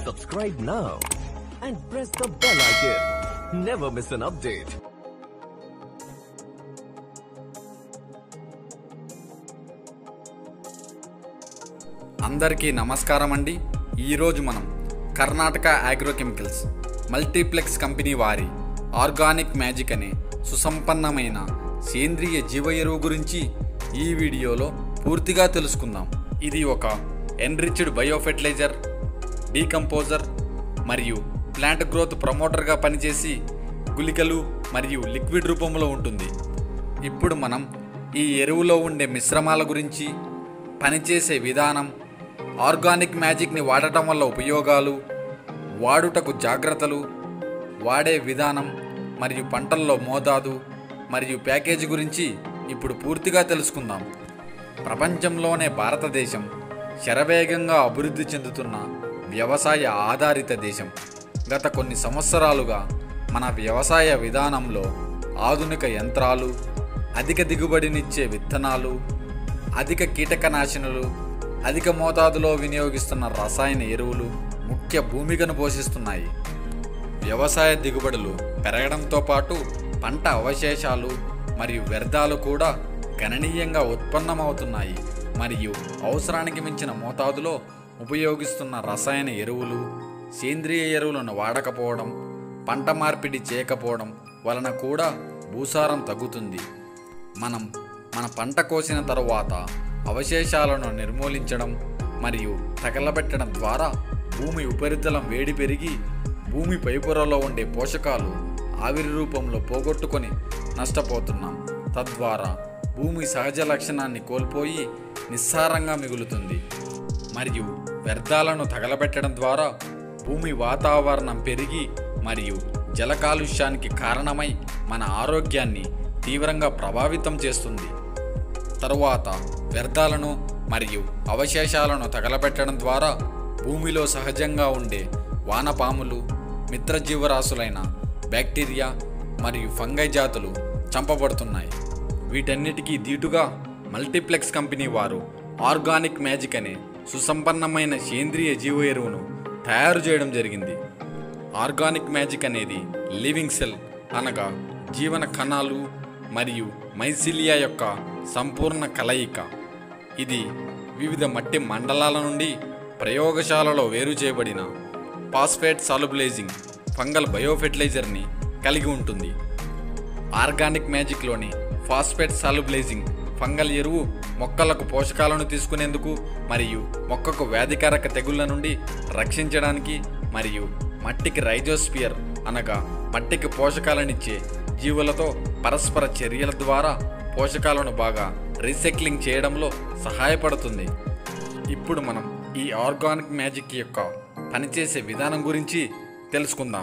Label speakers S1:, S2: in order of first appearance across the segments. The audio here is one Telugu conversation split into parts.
S1: Subscribe now and press the bell icon. Never miss an update.
S2: అందరికీ నమస్కారం అండి ఈరోజు మనం కర్ణాటక ఆగ్రోకెమికల్స్ మల్టీప్లెక్స్ కంపెనీ వారి ఆర్గానిక్ మ్యాజిక్ అనే సుసంపన్నమైన సేంద్రియ జీవ ఎరువు గురించి ఈ వీడియోలో పూర్తిగా తెలుసుకుందాం ఇది ఒక ఎన్రిచ్డ్ బయోఫెర్టిలైజర్ డీకంపోజర్ మరియు ప్లాంట్ గ్రోత్ ప్రమోటర్గా పనిచేసి గుళికలు మరియు లిక్విడ్ రూపంలో ఉంటుంది ఇప్పుడు మనం ఈ ఎరువులో ఉండే మిశ్రమాల గురించి పనిచేసే విధానం ఆర్గానిక్ మ్యాజిక్ని వాడటం వల్ల ఉపయోగాలు వాడుటకు జాగ్రత్తలు వాడే విధానం మరియు పంటల్లో మోతాదు మరియు ప్యాకేజీ గురించి ఇప్పుడు పూర్తిగా తెలుసుకుందాం ప్రపంచంలోనే భారతదేశం శరవేగంగా అభివృద్ధి చెందుతున్న వ్యవసాయ ఆధారిత దేశం గత కొన్ని సంవత్సరాలుగా మన వ్యవసాయ విధానంలో ఆధునిక యంత్రాలు అధిక దిగుబడినిచ్చే విత్తనాలు అధిక కీటకనాశినులు అధిక మోతాదులో వినియోగిస్తున్న రసాయన ఎరువులు ముఖ్య భూమికను పోషిస్తున్నాయి వ్యవసాయ దిగుబడులు పెరగడంతో పాటు పంట అవశేషాలు మరియు వ్యర్థాలు కూడా గణనీయంగా ఉత్పన్నమవుతున్నాయి మరియు అవసరానికి మించిన మోతాదులో ఉపయోగిస్తున్న రసాయన ఎరువులు సేంద్రియ ఎరువులను వాడకపోవడం పంట మార్పిడి చేయకపోవడం వలన కూడా భూసారం తగ్గుతుంది మనం మన పంట కోసిన తరువాత అవశేషాలను నిర్మూలించడం మరియు తగలబెట్టడం ద్వారా భూమి ఉపరితలం వేడి పెరిగి భూమి పైపొరలో ఉండే పోషకాలు ఆవిరి రూపంలో పోగొట్టుకొని నష్టపోతున్నాం తద్వారా భూమి సహజ లక్షణాన్ని కోల్పోయి నిస్సారంగా మిగులుతుంది మరియు వ్యర్థాలను తగలబెట్టడం ద్వారా భూమి వాతావరణం పెరిగి మరియు జల కాలుష్యానికి కారణమై మన ఆరోగ్యాన్ని తీవ్రంగా ప్రభావితం చేస్తుంది తరువాత వ్యర్థాలను మరియు అవశేషాలను తగలబెట్టడం ద్వారా భూమిలో సహజంగా ఉండే వానపాములు మిత్రజీవరాశులైన బ్యాక్టీరియా మరియు ఫంగై జాతులు చంపబడుతున్నాయి వీటన్నిటికీ దీటుగా మల్టీప్లెక్స్ కంపెనీ వారు ఆర్గానిక్ మ్యాజిక్ అనే సుసంపన్నమైన సేంద్రియ జీవ ఎరువును తయారు చేయడం జరిగింది ఆర్గానిక్ మ్యాజిక్ అనేది లివింగ్ సెల్ అనగా జీవన కణాలు మరియు మైసిలియా యొక్క సంపూర్ణ కలయిక ఇది వివిధ మట్టి మండలాల నుండి ప్రయోగశాలలో వేరు చేయబడిన పాస్ఫేట్ సాలుబులైజింగ్ ఫంగల్ బయోఫెర్టిలైజర్ని కలిగి ఉంటుంది ఆర్గానిక్ మ్యాజిక్లోని ఫాస్ఫేట్ సాలుబులైజింగ్ ఫంగల్ ఎరువు మొక్కలకు పోషకాలను తీసుకునేందుకు మరియు మొక్కకు వ్యాధికారక తెగుళ్ల నుండి రక్షించడానికి మరియు మట్టికి రైజోస్పియర్ అనగా మట్టికి పోషకాలనిచ్చే జీవులతో పరస్పర చర్యల ద్వారా పోషకాలను బాగా రీసైక్లింగ్ చేయడంలో సహాయపడుతుంది ఇప్పుడు మనం ఈ ఆర్గానిక్ మ్యాజిక్ యొక్క పనిచేసే విధానం గురించి తెలుసుకుందాం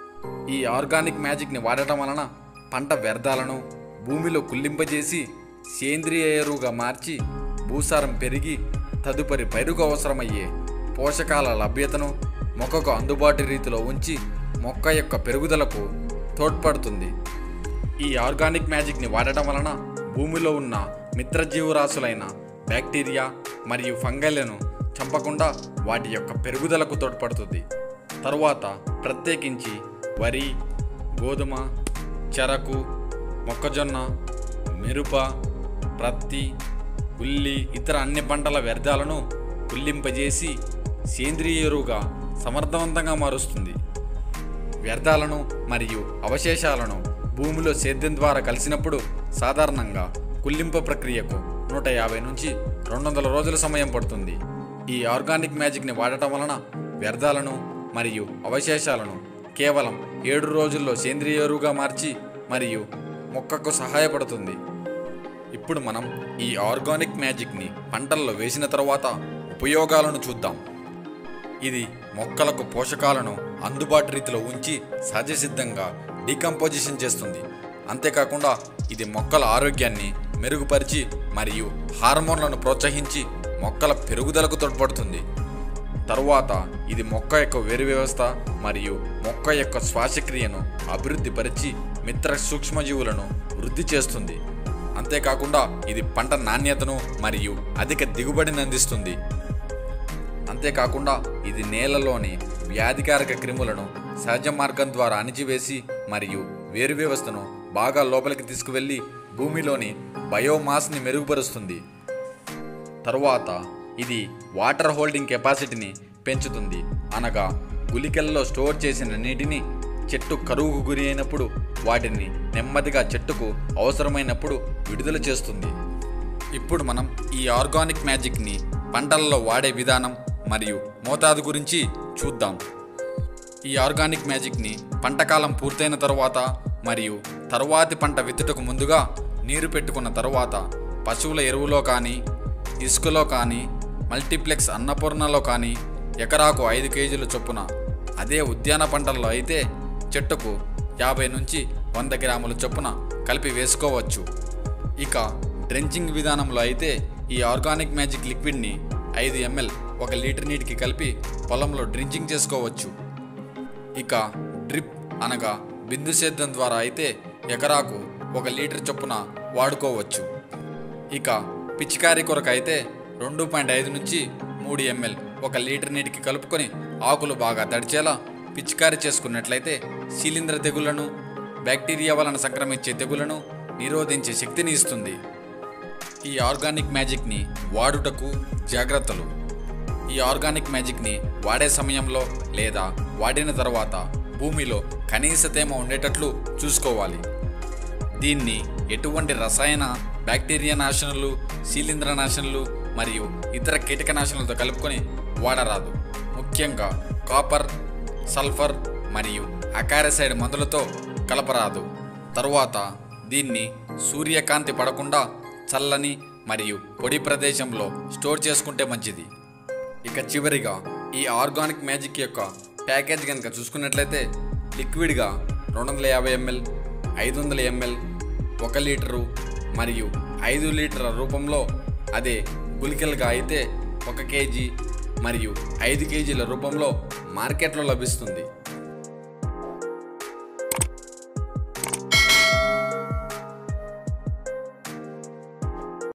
S2: ఈ ఆర్గానిక్ మ్యాజిక్ని వాడటం వలన పంట వ్యర్థాలను భూమిలో కుళ్ళింపజేసి సేంద్రియ ఎరువుగా మార్చి భూసారం పెరిగి తదుపరి పైరుకు అవసరమయ్యే పోషకాల లభ్యతను మొక్కకు అందుబాటు రీతిలో ఉంచి మొక్క యొక్క పెరుగుదలకు తోడ్పడుతుంది ఈ ఆర్గానిక్ మ్యాజిక్ని వాడటం వలన భూమిలో ఉన్న మిత్రజీవరాశులైన బ్యాక్టీరియా మరియు ఫంగైలను చంపకుండా వాటి యొక్క పెరుగుదలకు తోడ్పడుతుంది తరువాత ప్రత్యేకించి వరి గోధుమ చెరకు మొక్కజొన్న మిరప ప్రత్తి ఉల్లి ఇతర అన్ని పంటల వ్యర్థాలను కుళ్ళింపజేసి సేంద్రియ ఎరువుగా సమర్థవంతంగా మారుస్తుంది వ్యర్థాలను మరియు అవశేషాలను భూమిలో సేద్యం ద్వారా కలిసినప్పుడు సాధారణంగా కుళ్ళింపు ప్రక్రియకు నూట యాభై నుంచి రెండు వందల రోజుల సమయం పడుతుంది ఈ ఆర్గానిక్ మ్యాజిక్ని వాడటం వలన వ్యర్థాలను మరియు అవశేషాలను కేవలం ఏడు రోజుల్లో సేంద్రియ ఎరువుగా మార్చి మరియు మొక్కకు సహాయపడుతుంది ఇప్పుడు మనం ఈ ఆర్గానిక్ మ్యాజిక్ని పంటల్లో వేసిన తర్వాత ఉపయోగాలను చూద్దాం ఇది మొక్కలకు పోషకాలను అందుబాటు రీతిలో ఉంచి సహజసిద్ధంగా డీకంపోజిషన్ చేస్తుంది అంతేకాకుండా ఇది మొక్కల ఆరోగ్యాన్ని మెరుగుపరిచి మరియు హార్మోన్లను ప్రోత్సహించి మొక్కల పెరుగుదలకు తోడ్పడుతుంది తరువాత ఇది మొక్క యొక్క వేరు వ్యవస్థ మరియు మొక్క యొక్క శ్వాసక్రియను అభివృద్ధి పరిచి మిత్ర సూక్ష్మజీవులను వృద్ధి చేస్తుంది అంతేకాకుండా ఇది పంట నాణ్యతను మరియు అధిక దిగుబడిని అందిస్తుంది అంతేకాకుండా ఇది నేలలోని వ్యాధికారక క్రిములను సహజ మార్గం ద్వారా అణిచివేసి మరియు వేరు వ్యవస్థను బాగా లోపలికి తీసుకువెళ్ళి భూమిలోని బయోమాస్ని మెరుగుపరుస్తుంది తరువాత ఇది వాటర్ హోల్డింగ్ కెపాసిటీని పెంచుతుంది అనగా గుళికల్లో స్టోర్ చేసిన నీటిని చెట్టు కరువుకు గురి అయినప్పుడు వాటిని నెమ్మదిగా చెట్టుకు అవసరమైనప్పుడు విడుదల చేస్తుంది ఇప్పుడు మనం ఈ ఆర్గానిక్ మ్యాజిక్ని పంటలలో వాడే విధానం మరియు మోతాదు గురించి చూద్దాం ఈ ఆర్గానిక్ మ్యాజిక్ని పంటకాలం పూర్తయిన తరువాత మరియు తరువాతి పంట విత్తుటకు ముందుగా నీరు పెట్టుకున్న తరువాత పశువుల ఎరువులో కానీ ఇసుకలో కానీ మల్టీప్లెక్స్ అన్నపూర్ణలో కానీ ఎకరాకు ఐదు కేజీల చొప్పున అదే ఉద్యాన పంటల్లో అయితే చెట్టుకు యాభై నుంచి వంద గ్రాముల చొప్పున కలిపి వేసుకోవచ్చు ఇక డ్రెంచింగ్ విధానంలో అయితే ఈ ఆర్గానిక్ మ్యాజిక్ లిక్విడ్ని ఐదు ఎంఎల్ ఒక లీటర్ నీటికి కలిపి పొలంలో డ్రించింగ్ చేసుకోవచ్చు ఇక డ్రిప్ అనగా బిందు సేద్యం ద్వారా అయితే ఎకరాకు ఒక లీటర్ చొప్పున వాడుకోవచ్చు ఇక పిచికారీ కొరకు అయితే రెండు పాయింట్ ఐదు నుంచి మూడు ఎంఎల్ ఒక లీటర్ నీటికి కలుపుకొని ఆకులు బాగా తడిచేలా పిచికారీ చేసుకున్నట్లయితే శీలింద్ర తెగుళ్లను బ్యాక్టీరియా వలన సంక్రమించే తెగుళ్లను నిరోధించే శక్తిని ఇస్తుంది ఈ ఆర్గానిక్ మ్యాజిక్ని వాడుటకు జాగ్రత్తలు ఈ ఆర్గానిక్ మ్యాజిక్ని వాడే సమయంలో లేదా వాడిన తర్వాత భూమిలో కనీస తేమ ఉండేటట్లు చూసుకోవాలి దీన్ని ఎటువంటి రసాయన బ్యాక్టీరియా నాశనలు శీలింద్ర నాశనలు మరియు ఇతర కీటకనాశనలతో కలుపుకొని వాడరాదు ముఖ్యంగా కాపర్ సల్ఫర్ మరియు అకారసైడ్ మందులతో కలపరాదు తరువాత దీన్ని సూర్యకాంతి పడకుండా చల్లని మరియు పొడి ప్రదేశంలో స్టోర్ చేసుకుంటే మంచిది ఇక చివరిగా ఈ ఆర్గానిక్ మ్యాజిక్ యొక్క ప్యాకేజ్ కనుక చూసుకున్నట్లయితే లిక్విడ్గా రెండు వందల యాభై ఎంఎల్ ఐదు వందల ఎంఎల్ ఒక లీటరు మరియు ఐదు లీటర్ల రూపంలో అదే గుళికలుగా అయితే ఒక కేజీ మరియు ఐదు కేజీల రూపంలో మార్కెట్లో లభిస్తుంది